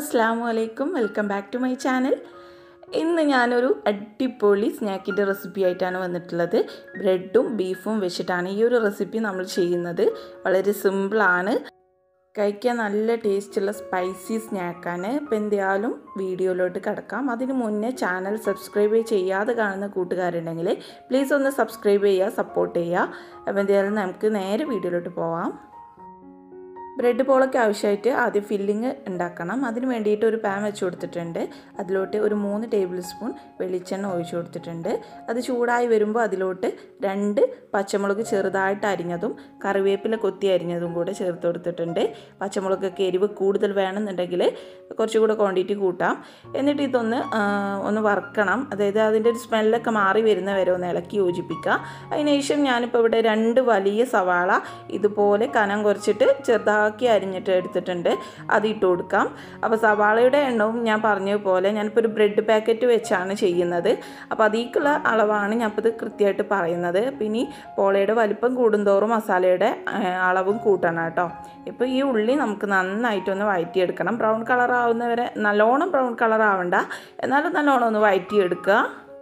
അസ്സാം വലൈക്കും welcome back to my channel ഇന്ന് ഞാനൊരു അടിപൊളി സ്നാക്കിൻ്റെ റെസിപ്പി ആയിട്ടാണ് വന്നിട്ടുള്ളത് ബ്രെഡും ബീഫും വെച്ചിട്ടാണ് ഈ ഒരു റെസിപ്പി നമ്മൾ ചെയ്യുന്നത് വളരെ സിമ്പിളാണ് കഴിക്കാൻ നല്ല ടേസ്റ്റുള്ള സ്പൈസി സ്നാക്കാണ് ഇപ്പം എന്തായാലും വീഡിയോയിലോട്ട് കിടക്കാം അതിന് മുന്നേ ചാനൽ സബ്സ്ക്രൈബ് ചെയ്യാതെ കാണുന്ന കൂട്ടുകാരുണ്ടെങ്കിൽ പ്ലീസ് ഒന്ന് സബ്സ്ക്രൈബ് ചെയ്യുക സപ്പോർട്ട് ചെയ്യുക അപ്പോൾ എന്തായാലും നമുക്ക് നേരെ വീഡിയോയിലോട്ട് പോവാം ബ്രെഡ് പോളൊക്കെ ആവശ്യമായിട്ട് ആദ്യം ഫില്ലിങ് ഉണ്ടാക്കണം അതിന് വേണ്ടിയിട്ട് ഒരു പാൻ വെച്ച് കൊടുത്തിട്ടുണ്ട് അതിലോട്ട് ഒരു മൂന്ന് ടേബിൾ സ്പൂൺ വെളിച്ചെണ്ണ ഒഴിച്ചു കൊടുത്തിട്ടുണ്ട് അത് ചൂടായി വരുമ്പോൾ അതിലോട്ട് രണ്ട് പച്ചമുളക് ചെറുതായിട്ട് അരിഞ്ഞതും കറിവേപ്പില കൊത്തി അരിഞ്ഞതും കൂടെ ചേർത്ത് കൊടുത്തിട്ടുണ്ട് പച്ചമുളകൊക്കെ എരിവ് കൂടുതൽ വേണമെന്നുണ്ടെങ്കിൽ കുറച്ചുകൂടെ ക്വാണ്ടിറ്റി കൂട്ടാം എന്നിട്ട് ഇതൊന്ന് ഒന്ന് വറുക്കണം അതായത് അതിൻ്റെ ഒരു സ്മെല്ലൊക്കെ മാറി വരുന്ന വരെ ഒന്ന് ഇളക്കി യോജിപ്പിക്കുക അതിനുശേഷം ഞാനിപ്പോൾ ഇവിടെ രണ്ട് വലിയ സവാള ഇതുപോലെ കനം കുറച്ചിട്ട് ചെറുതാക്കി അരിഞ്ഞിട്ട് എടുത്തിട്ടുണ്ട് അത് ഇട്ട് കൊടുക്കാം അപ്പോൾ സവാളയുടെ എണ്ണവും ഞാൻ പറഞ്ഞതുപോലെ ഞാനിപ്പോൾ ഒരു ബ്രെഡ് പാക്കറ്റ് വെച്ചാണ് ചെയ്യുന്നത് അപ്പോൾ അതിലേക്കുള്ള അളവാണ് ഞാനിപ്പോൾ ഇത് കൃത്യമായിട്ട് പറയുന്നത് പിന്നെ പോളയുടെ വലിപ്പം കൂടുന്തോറും മസാലയുടെ അളവും കൂട്ടണം കേട്ടോ ഇപ്പോൾ ഈ ഉള്ളി നമുക്ക് നന്നായിട്ടൊന്ന് വഴറ്റിയെടുക്കണം ബ്രൗൺ കളർ ആവുന്നവരെ നല്ലോണം ബ്രൗൺ കളർ ആവണ്ട എന്നാലും നല്ലോണം ഒന്ന് വഴറ്റിയെടുക്കുക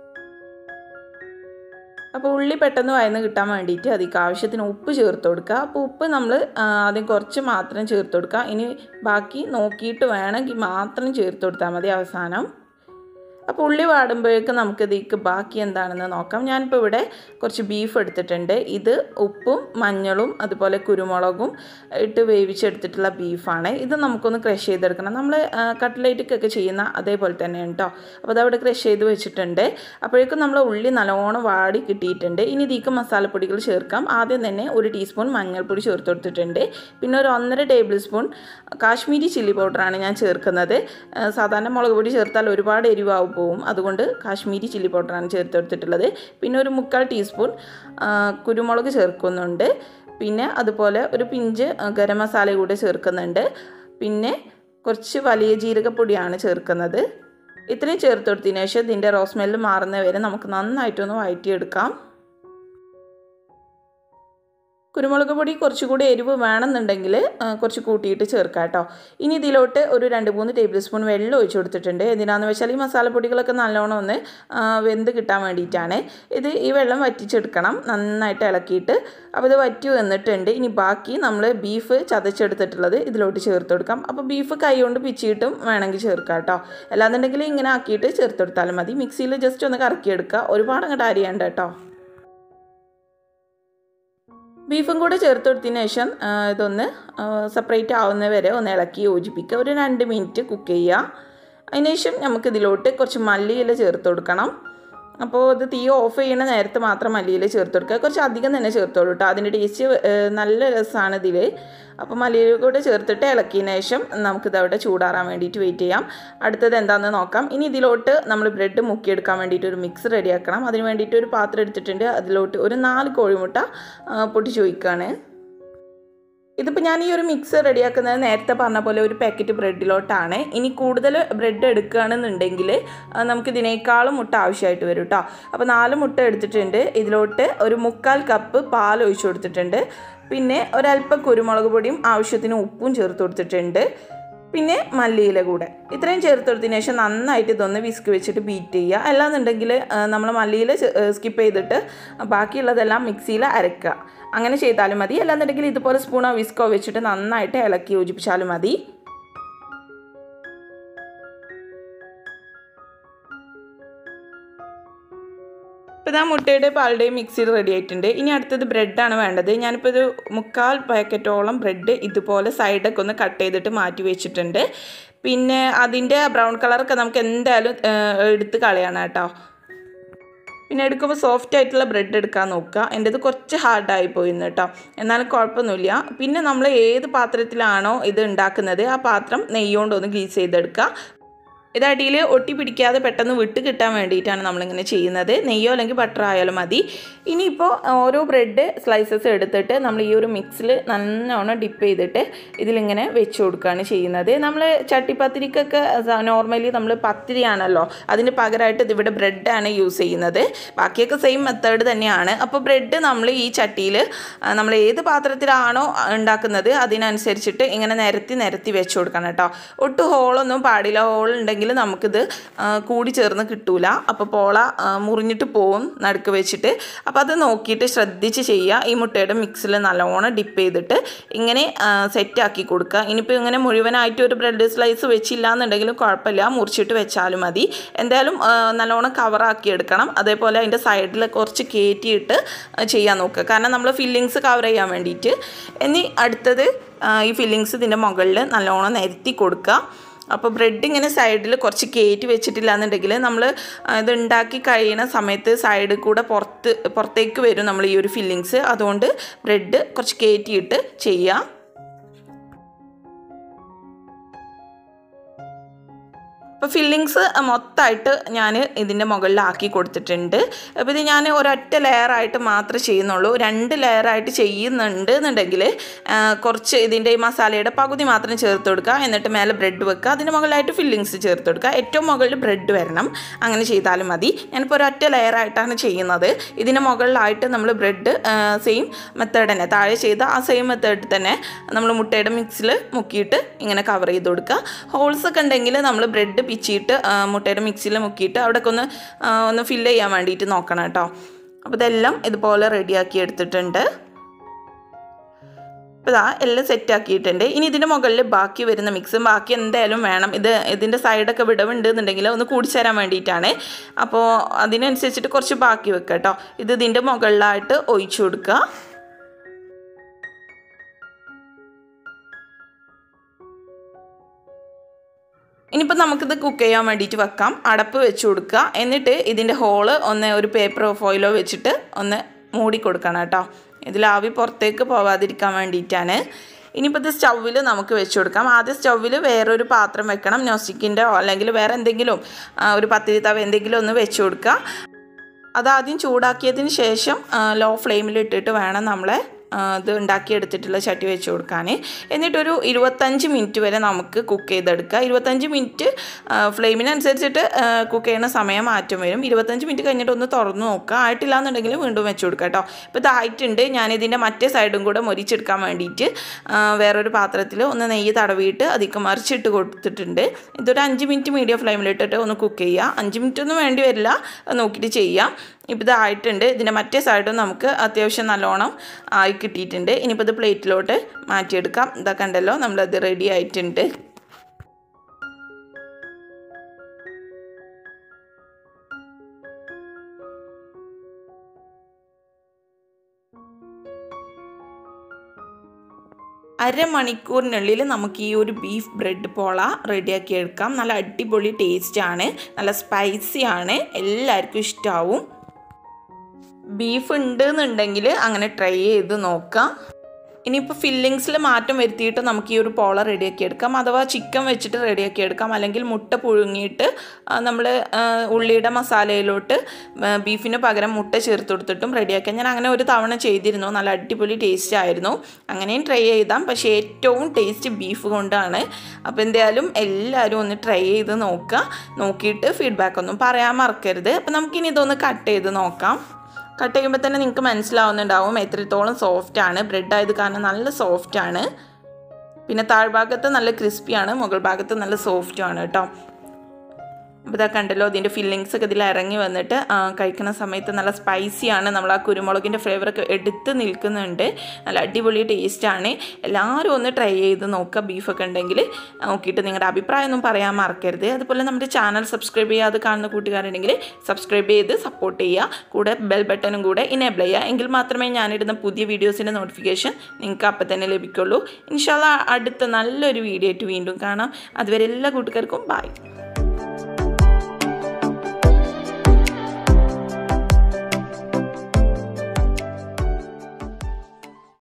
അപ്പോൾ ഉള്ളി പെട്ടെന്ന് വയന്ന് കിട്ടാൻ വേണ്ടിയിട്ട് അതിക്ക് ആവശ്യത്തിന് ഉപ്പ് ചേർത്ത് കൊടുക്കുക അപ്പോൾ ഉപ്പ് നമ്മൾ ആദ്യം കുറച്ച് മാത്രം ചേർത്ത് കൊടുക്കുക ഇനി ബാക്കി നോക്കിയിട്ട് വേണമെങ്കിൽ മാത്രം ചേർത്ത് കൊടുത്താൽ മതി അവസാനം അപ്പോൾ ഉള്ളി വാടുമ്പോഴേക്ക് നമുക്ക് ഇതിക്ക് ബാക്കി എന്താണെന്ന് നോക്കാം ഞാനിപ്പോൾ ഇവിടെ കുറച്ച് ബീഫ് എടുത്തിട്ടുണ്ട് ഇത് ഉപ്പും മഞ്ഞളും അതുപോലെ കുരുമുളകും ഇട്ട് വേവിച്ചെടുത്തിട്ടുള്ള ബീഫാണ് ഇത് നമുക്കൊന്ന് ക്രഷ് ചെയ്തെടുക്കണം നമ്മൾ കട്ട്ലേറ്റിക്കൊക്കെ ചെയ്യുന്ന അതേപോലെ തന്നെയാണ് കേട്ടോ അപ്പോൾ അതവിടെ ക്രഷ് ചെയ്ത് വെച്ചിട്ടുണ്ട് അപ്പോഴേക്കും നമ്മൾ ഉള്ളി നല്ലോണം വാടി കിട്ടിയിട്ടുണ്ട് ഇനി ഇതിക്ക് മസാലപ്പൊടികൾ ചേർക്കാം ആദ്യം തന്നെ ഒരു ടീസ്പൂൺ മഞ്ഞൾപ്പൊടി ചേർത്ത് കൊടുത്തിട്ടുണ്ട് പിന്നെ ഒരു ഒന്നര ടേബിൾ സ്പൂൺ കാശ്മീരി ചില്ലി പൗഡറാണ് ഞാൻ ചേർക്കുന്നത് സാധാരണ മുളക് പൊടി ചേർത്താൽ ഒരുപാട് എരിവാവും പോവും അതുകൊണ്ട് കാശ്മീരി ചില്ലി പൗഡറാണ് ചേർത്ത് കൊടുത്തിട്ടുള്ളത് പിന്നെ ഒരു മുക്കാൽ ടീസ്പൂൺ കുരുമുളക് ചേർക്കുന്നുണ്ട് പിന്നെ അതുപോലെ ഒരു പിഞ്ച് ഗരം മസാല കൂടെ ചേർക്കുന്നുണ്ട് പിന്നെ കുറച്ച് വലിയ ജീരകപ്പൊടിയാണ് ചേർക്കുന്നത് ഇത്രയും ചേർത്ത് കൊടുത്തതിന് ശേഷം ഇതിൻ്റെ റോസ്മെല്ല് മാറുന്ന വരെ നമുക്ക് നന്നായിട്ടൊന്ന് വഴറ്റിയെടുക്കാം കുരുമുളക് പൊടി കുറച്ചുകൂടി എരിവ് വേണമെന്നുണ്ടെങ്കിൽ കുറച്ച് കൂട്ടിയിട്ട് ചേർക്കാം കേട്ടോ ഇനി ഇതിലോട്ട് ഒരു രണ്ട് മൂന്ന് ടേബിൾ സ്പൂൺ വെള്ളം ഒഴിച്ച് കൊടുത്തിട്ടുണ്ട് എന്തിനാന്ന് വെച്ചാൽ ഈ മസാലപ്പൊടികളൊക്കെ നല്ലോണം ഒന്ന് വെന്ത് കിട്ടാൻ വേണ്ടിയിട്ടാണ് ഇത് ഈ വെള്ളം വറ്റിച്ചെടുക്കണം നന്നായിട്ട് ഇളക്കിയിട്ട് അപ്പോൾ ഇത് വറ്റി വന്നിട്ടുണ്ട് ഇനി ബാക്കി നമ്മൾ ബീഫ് ചതച്ചെടുത്തിട്ടുള്ളത് ഇതിലോട്ട് ചേർത്ത് കൊടുക്കാം അപ്പോൾ ബീഫ് കൈ കൊണ്ട് പിച്ചിയിട്ടും വേണമെങ്കിൽ ചേർക്കാം കേട്ടോ അല്ലാന്നുണ്ടെങ്കിൽ ഇങ്ങനെ ആക്കിയിട്ട് ചേർത്ത് കൊടുത്താലും മതി മിക്സിയിൽ ജസ്റ്റ് ഒന്ന് കറക്കിയെടുക്കുക ഒരുപാട് അങ്ങോട്ട് അരിയണ്ട കേട്ടോ ബീഫും കൂടെ ചേർത്ത് കൊടുത്തതിന് ശേഷം ഇതൊന്ന് സെപ്പറേറ്റ് ആവുന്ന വരെ ഒന്ന് ഇളക്കി യോജിപ്പിക്കുക ഒരു രണ്ട് മിനിറ്റ് കുക്ക് ചെയ്യുക അതിനുശേഷം നമുക്ക് ഇതിലോട്ട് കുറച്ച് മല്ലിയില ചേർത്ത് കൊടുക്കണം അപ്പോൾ ഇത് തീ ഓഫ് ചെയ്യണ നേരത്ത് മാത്രം മല്ലിയില ചേർത്ത് കൊടുക്കുക കുറച്ച് അധികം തന്നെ ചേർത്തോളൂ കേട്ടോ അതിൻ്റെ ടേസ്റ്റ് നല്ല രസമാണ് ഇതിൽ അപ്പോൾ മല്ലിയില കൂടെ ചേർത്തിട്ട് ഇളക്കിയതിന് ശേഷം നമുക്കിത് അവിടെ ചൂടാറാൻ വേണ്ടിയിട്ട് വെയിറ്റ് ചെയ്യാം അടുത്തത് എന്താണെന്ന് നോക്കാം ഇനി ഇതിലോട്ട് നമ്മൾ ബ്രെഡ് മുക്കിയെടുക്കാൻ വേണ്ടിയിട്ട് ഒരു മിക്സ് റെഡിയാക്കണം അതിന് വേണ്ടിയിട്ട് ഒരു പാത്രം എടുത്തിട്ടുണ്ട് അതിലോട്ട് ഒരു നാല് കോഴിമുട്ട പൊട്ടിച്ച് വയ്ക്കുകയാണ് ഇതിപ്പോൾ ഞാൻ ഈ ഒരു മിക്സ് റെഡിയാക്കുന്നത് നേരത്തെ പറഞ്ഞ പോലെ ഒരു പാക്കറ്റ് ബ്രെഡിലോട്ടാണ് ഇനി കൂടുതൽ ബ്രെഡ് എടുക്കുകയാണെന്നുണ്ടെങ്കിൽ നമുക്ക് ഇതിനേക്കാളും മുട്ട ആവശ്യമായിട്ട് വരും കേട്ടോ അപ്പോൾ നാല് മുട്ട എടുത്തിട്ടുണ്ട് ഇതിലോട്ട് ഒരു മുക്കാൽ കപ്പ് പാൽ ഒഴിച്ചു കൊടുത്തിട്ടുണ്ട് പിന്നെ ഒരല്പം കുരുമുളക് പൊടിയും ആവശ്യത്തിന് ഉപ്പും ചേർത്ത് കൊടുത്തിട്ടുണ്ട് പിന്നെ മല്ലിയില കൂടെ ഇത്രയും ചേർത്ത് കൊടുത്തതിന് ശേഷം നന്നായിട്ട് ഇതൊന്ന് വിസ്ക് വെച്ചിട്ട് ബീറ്റ് ചെയ്യുക അല്ലാന്നുണ്ടെങ്കിൽ നമ്മൾ മല്ലിയില സ്കിപ്പ് ചെയ്തിട്ട് ബാക്കിയുള്ളതെല്ലാം മിക്സിയിൽ അരക്കുക അങ്ങനെ ചെയ്താലും മതി അല്ലാന്നുണ്ടെങ്കിൽ ഇതുപോലെ സ്പൂണോ വിസ്കോ വെച്ചിട്ട് നന്നായിട്ട് ഇളക്കി യോജിപ്പിച്ചാലും മതി ഇപ്പോൾ ഇതാ മുട്ടയുടെ പാലുടെയും മിക്സിയിൽ റെഡി ആയിട്ടുണ്ട് ഇനി അടുത്തത് ബ്രെഡാണ് വേണ്ടത് ഞാനിപ്പോൾ ഇത് മുക്കാൽ പാക്കറ്റോളം ബ്രെഡ് ഇതുപോലെ സൈഡൊക്കെ ഒന്ന് കട്ട് ചെയ്തിട്ട് മാറ്റി വെച്ചിട്ടുണ്ട് പിന്നെ അതിൻ്റെ ബ്രൗൺ കളറൊക്കെ നമുക്ക് എന്തായാലും എടുത്ത് കളയണം കേട്ടോ പിന്നെ എടുക്കുമ്പോൾ സോഫ്റ്റ് ആയിട്ടുള്ള ബ്രെഡ് എടുക്കാൻ നോക്കുക എൻ്റെത് കുറച്ച് ഹാർഡായി പോയിന്ന് കേട്ടോ എന്നാലും കുഴപ്പമൊന്നുമില്ല പിന്നെ നമ്മൾ ഏത് പാത്രത്തിലാണോ ഇത് ഉണ്ടാക്കുന്നത് ആ പാത്രം നെയ്യോണ്ട് ഒന്ന് ഗ്രീസ് ചെയ്തെടുക്കുക ഇത് അടിയിൽ ഒട്ടി പിടിക്കാതെ പെട്ടെന്ന് വിട്ട് കിട്ടാൻ വേണ്ടിയിട്ടാണ് നമ്മളിങ്ങനെ ചെയ്യുന്നത് നെയ്യോ അല്ലെങ്കിൽ ബട്ടർ ആയാലും മതി ഇനിയിപ്പോൾ ഓരോ ബ്രെഡ് സ്ലൈസസ് എടുത്തിട്ട് നമ്മൾ ഈ ഒരു മിക്സിൽ നല്ലോണം ഡിപ്പ് ചെയ്തിട്ട് ഇതിലിങ്ങനെ വെച്ച് കൊടുക്കുകയാണ് ചെയ്യുന്നത് നമ്മൾ ചട്ടിപ്പത്തിരിക്കൊക്കെ നോർമലി നമ്മൾ പത്തിരിയാണല്ലോ അതിന് പകരമായിട്ട് ഇതിവിടെ ബ്രെഡാണ് യൂസ് ചെയ്യുന്നത് ബാക്കിയൊക്കെ സെയിം മെത്തേഡ് തന്നെയാണ് അപ്പോൾ ബ്രെഡ് നമ്മൾ ഈ ചട്ടിയിൽ നമ്മൾ ഏത് പാത്രത്തിലാണോ ഉണ്ടാക്കുന്നത് അതിനനുസരിച്ചിട്ട് ഇങ്ങനെ നിരത്തി നിരത്തി വെച്ച് കൊടുക്കണം കേട്ടോ ഒട്ടും ഹോളൊന്നും പാടില്ല ഹോൾ ഉണ്ടെങ്കിൽ നമുക്കിത് ആ, കൂടി ചേർന്ന് കിട്ടൂല അപ്പോൾ പോള ആ, മുറിഞ്ഞിട്ട് പോവും നടുക്ക് വെച്ചിട്ട് അപ്പോൾ അത് നോക്കിയിട്ട് ശ്രദ്ധിച്ച് ചെയ്യുക ഈ മുട്ടയുടെ മിക്സിൽ നല്ലോണം ഡിപ്പ് ചെയ്തിട്ട് ഇങ്ങനെ സെറ്റാക്കി കൊടുക്കുക ഇനിയിപ്പോൾ ഇങ്ങനെ മുഴുവനായിട്ട് ഒരു ബ്രെഡ് സ്ലൈസ് വെച്ചില്ല എന്നുണ്ടെങ്കിലും കുഴപ്പമില്ല മുറിച്ചിട്ട് വെച്ചാലും മതി എന്തായാലും ആ, നല്ലോണം കവറാക്കി എടുക്കണം അതേപോലെ അതിൻ്റെ സൈഡിൽ കുറച്ച് കയറ്റിയിട്ട് ആ, ചെയ്യാൻ നോക്കുക കാരണം നമ്മൾ ഫില്ലിങ്സ് കവർ ചെയ്യാൻ വേണ്ടിയിട്ട് ഇനി അടുത്തത് ആ, ഈ ഫില്ലിങ്സ് ഇതിൻ്റെ മുകളിൽ നല്ലോണം നിരത്തി കൊടുക്കുക അപ്പോൾ ബ്രെഡ് ഇങ്ങനെ സൈഡിൽ കുറച്ച് കയറ്റി വെച്ചിട്ടില്ല എന്നുണ്ടെങ്കിൽ നമ്മൾ ഇത് ഉണ്ടാക്കി കഴിയുന്ന സമയത്ത് സൈഡിൽ കൂടെ പുറത്ത് പുറത്തേക്ക് വരും നമ്മൾ ഈ ഒരു ഫില്ലിങ്സ് അതുകൊണ്ട് ബ്രെഡ് കുറച്ച് കയറ്റിയിട്ട് ചെയ്യുക അപ്പോൾ ഫില്ലിങ്സ് മൊത്തമായിട്ട് ഞാൻ ഇതിൻ്റെ മുകളിലാക്കി കൊടുത്തിട്ടുണ്ട് അപ്പോൾ ഇത് ഞാൻ ഒരൊറ്റ ലെയറായിട്ട് മാത്രമേ ചെയ്യുന്നുള്ളൂ രണ്ട് ലെയറായിട്ട് ചെയ്യുന്നുണ്ട് എന്നുണ്ടെങ്കിൽ ആ, കുറച്ച് ഇതിൻ്റെ ഈ മസാലയുടെ പകുതി മാത്രം ചേർത്ത് കൊടുക്കുക എന്നിട്ട് മേലെ ബ്രെഡ് വെക്കുക അതിൻ്റെ മുകളിലായിട്ട് ഫില്ലിങ്സ് ചേർത്ത് കൊടുക്കുക ഏറ്റവും മുകളിൽ ബ്രെഡ് വരണം അങ്ങനെ ചെയ്താലും മതി ഞാനിപ്പോൾ ഒരൊറ്റ ലെയറായിട്ടാണ് ചെയ്യുന്നത് ഇതിൻ്റെ മുകളിലായിട്ട് നമ്മൾ ബ്രെഡ് സെയിം മെത്തേഡ് തന്നെ താഴെ ചെയ്ത ആ സെയിം മെത്തേഡ് തന്നെ നമ്മൾ മുട്ടയുടെ മിക്സിൽ മുക്കിയിട്ട് ഇങ്ങനെ കവർ ചെയ്ത് കൊടുക്കുക ഹോൾസ് ഒക്കെ ഉണ്ടെങ്കിൽ നമ്മൾ ബ്രെഡ് പിച്ചിയിട്ട് ആ, മുട്ടയുടെ മിക്സിയിൽ മുക്കിയിട്ട് അവിടെയൊക്കെ ഒന്ന് ആ, ഒന്ന് ഫില്ല് ചെയ്യാൻ വേണ്ടിയിട്ട് നോക്കണം കേട്ടോ അപ്പോൾ ഇതെല്ലാം ഇതുപോലെ റെഡിയാക്കി എടുത്തിട്ടുണ്ട് അപ്പോൾ ഇതാ എല്ലാം സെറ്റ് ആക്കിയിട്ടുണ്ട് ഇനി ഇതിൻ്റെ മുകളിൽ ബാക്കി വരുന്ന മിക്സും ബാക്കി എന്തായാലും വേണം ഇത് ഇതിൻ്റെ സൈഡൊക്കെ വിടവുണ്ട് എന്നുണ്ടെങ്കിൽ ഒന്ന് കൂടിച്ചേരാൻ വേണ്ടിയിട്ടാണ് അപ്പോൾ അതിനനുസരിച്ചിട്ട് കുറച്ച് ബാക്കി വെക്കുക കേട്ടോ ഇത് ഇതിൻ്റെ മുകളിലായിട്ട് ഒഴിച്ചു കൊടുക്കുക ഇനിയിപ്പോൾ നമുക്കിത് കുക്ക് ചെയ്യാൻ വേണ്ടിയിട്ട് വെക്കാം അടപ്പ് വെച്ച് കൊടുക്കുക എന്നിട്ട് ഇതിൻ്റെ ഹോള് ഒന്ന് ഒരു പേപ്പറോ ഫോയിലോ വെച്ചിട്ട് ഒന്ന് മൂടി കൊടുക്കണം കേട്ടോ ഇതിൽ ആവി പുറത്തേക്ക് പോവാതിരിക്കാൻ വേണ്ടിയിട്ടാണ് ഇനിയിപ്പോൾ ഇത് സ്റ്റൗവിൽ നമുക്ക് വെച്ച് കൊടുക്കാം ആദ്യം സ്റ്റൗവിൽ വേറൊരു പാത്രം വെക്കണം നോസ്റ്റിക്കിൻ്റെ അല്ലെങ്കിൽ വേറെ എന്തെങ്കിലും ആ, ഒരു പത്തിരി തവ എന്തെങ്കിലും ഒന്ന് വെച്ച് കൊടുക്കുക അതാദ്യം ചൂടാക്കിയതിന് ശേഷം ലോ ഫ്ലെയിമിൽ ഇട്ടിട്ട് വേണം നമ്മളെ ആ, ഇത് ഉണ്ടാക്കിയെടുത്തിട്ടുള്ള ചട്ടി വെച്ച് കൊടുക്കാൻ എന്നിട്ടൊരു ഇരുപത്തഞ്ച് മിനിറ്റ് വരെ നമുക്ക് കുക്ക് ചെയ്തെടുക്കുക ഇരുപത്തഞ്ച് മിനിറ്റ് ഫ്ലെയിമിനനുസരിച്ചിട്ട് കുക്ക് ചെയ്യുന്ന സമയം മാറ്റം വരും ഇരുപത്തഞ്ച് മിനിറ്റ് കഴിഞ്ഞിട്ട് ഒന്ന് തുറന്ന് നോക്കുക ആയിട്ടില്ല എന്നുണ്ടെങ്കിൽ വീണ്ടും വെച്ച് കൊടുക്കുക കേട്ടോ ഇപ്പോൾ ഇതായിട്ടുണ്ട് ഞാനിതിൻ്റെ മറ്റേ സൈഡും കൂടെ മൊരിച്ചെടുക്കാൻ വേണ്ടിയിട്ട് ആ, വേറൊരു പാത്രത്തിൽ ഒന്ന് നെയ്യ് തടവിയിട്ട് അതിക്ക് മറിച്ചിട്ട് കൊടുത്തിട്ടുണ്ട് ഇതൊരു അഞ്ച് മിനിറ്റ് മീഡിയം ഫ്ലെയിമിലിട്ടിട്ട് ഒന്ന് കുക്ക് ചെയ്യുക അഞ്ച് മിനിറ്റ് ഒന്നും വേണ്ടി വരില്ല അത് നോക്കിയിട്ട് ചെയ്യാം ഇപ്പോൾ ഇതായിട്ടുണ്ട് ഇതിൻ്റെ മറ്റേ സൈഡും നമുക്ക് അത്യാവശ്യം നല്ലോണം ആയി കിട്ടിയിട്ടുണ്ട് ഇനിയിപ്പോൾ ഇത് പ്ലേറ്റിലോട്ട് മാറ്റിയെടുക്കാം ഇതാ കണ്ടല്ലോ നമ്മളത് റെഡി ആയിട്ടുണ്ട് അരമണിക്കൂറിനുള്ളിൽ നമുക്ക് ഈ ഒരു ബീഫ് ബ്രെഡ് പോള റെഡിയാക്കി എടുക്കാം നല്ല അടിപൊളി ടേസ്റ്റാണ് നല്ല സ്പൈസി ആണ് എല്ലാവർക്കും ഇഷ്ടമാവും ബീഫ് ഉണ്ട് എന്നുണ്ടെങ്കിൽ അങ്ങനെ ട്രൈ ചെയ്ത് നോക്കാം ഇനിയിപ്പോൾ ഫില്ലിങ്സിൽ മാറ്റം വരുത്തിയിട്ട് നമുക്ക് ഈ ഒരു പോള റെഡിയാക്കി എടുക്കാം അഥവാ ചിക്കൻ വെച്ചിട്ട് റെഡിയാക്കി എടുക്കാം അല്ലെങ്കിൽ മുട്ട പുഴുങ്ങിയിട്ട് നമ്മൾ ഉള്ളിയുടെ മസാലയിലോട്ട് ആ, ബീഫിന് പകരം മുട്ട ചേർത്ത് കൊടുത്തിട്ടും റെഡിയാക്കാം ഞാൻ അങ്ങനെ ഒരു തവണ ചെയ്തിരുന്നു നല്ല അടിപൊളി ടേസ്റ്റ് ആയിരുന്നു അങ്ങനെയും ട്രൈ ചെയ്താം പക്ഷേ ഏറ്റവും ടേസ്റ്റ് ബീഫ് കൊണ്ടാണ് അപ്പോൾ എന്തായാലും എല്ലാവരും ഒന്ന് ട്രൈ ചെയ്ത് നോക്കുക നോക്കിയിട്ട് ഫീഡ്ബാക്ക് ഒന്നും പറയാൻ മറക്കരുത് അപ്പോൾ നമുക്കിനി ഇതൊന്ന് കട്ട് ചെയ്ത് നോക്കാം കട്ട് ചെയ്യുമ്പോൾ തന്നെ നിങ്ങൾക്ക് മനസ്സിലാവുന്നുണ്ടാവും എത്രത്തോളം സോഫ്റ്റ് ആണ് ബ്രെഡ് ആയത് കാരണം നല്ല സോഫ്റ്റ് ആണ് പിന്നെ താഴ്ഭാഗത്ത് നല്ല ക്രിസ്പിയാണ് മുകൾ ഭാഗത്ത് നല്ല സോഫ്റ്റും ആണ് കേട്ടോ അപ്പോൾ ഇതാ കണ്ടല്ലോ അതിൻ്റെ ഫില്ലിങ്സ് ഒക്കെ ഇതിൽ ഇറങ്ങി വന്നിട്ട് ആ, കഴിക്കുന്ന സമയത്ത് നല്ല സ്പൈസിയാണ് നമ്മൾ ആ കുരുമുളകിൻ്റെ ഫ്ലേവറൊക്കെ എടുത്ത് നിൽക്കുന്നുണ്ട് നല്ല അടിപൊളി ടേസ്റ്റാണ് എല്ലാവരും ഒന്ന് ട്രൈ ചെയ്ത് നോക്കുക ബീഫൊക്കെ ഉണ്ടെങ്കിൽ നോക്കിയിട്ട് നിങ്ങളുടെ അഭിപ്രായം ഒന്നും പറയാൻ മറക്കരുത് അതുപോലെ നമ്മുടെ ചാനൽ സബ്സ്ക്രൈബ് ചെയ്യാതെ കാണുന്ന കൂട്ടുകാരുണ്ടെങ്കിൽ സബ്സ്ക്രൈബ് ചെയ്ത് സപ്പോർട്ട് ചെയ്യുക കൂടെ ബെൽ ബട്ടണും കൂടെ ഇനേബിൾ ചെയ്യുക എങ്കിൽ മാത്രമേ ഞാനിടുന്ന പുതിയ വീഡിയോസിൻ്റെ നോട്ടിഫിക്കേഷൻ നിങ്ങൾക്ക് അപ്പം തന്നെ ലഭിക്കുള്ളൂ ഇൻഷാല്ല അടുത്ത നല്ലൊരു വീഡിയോ ആയിട്ട് വീണ്ടും കാണാം അതുവരെ എല്ലാ കൂട്ടുകാർക്കും ബൈ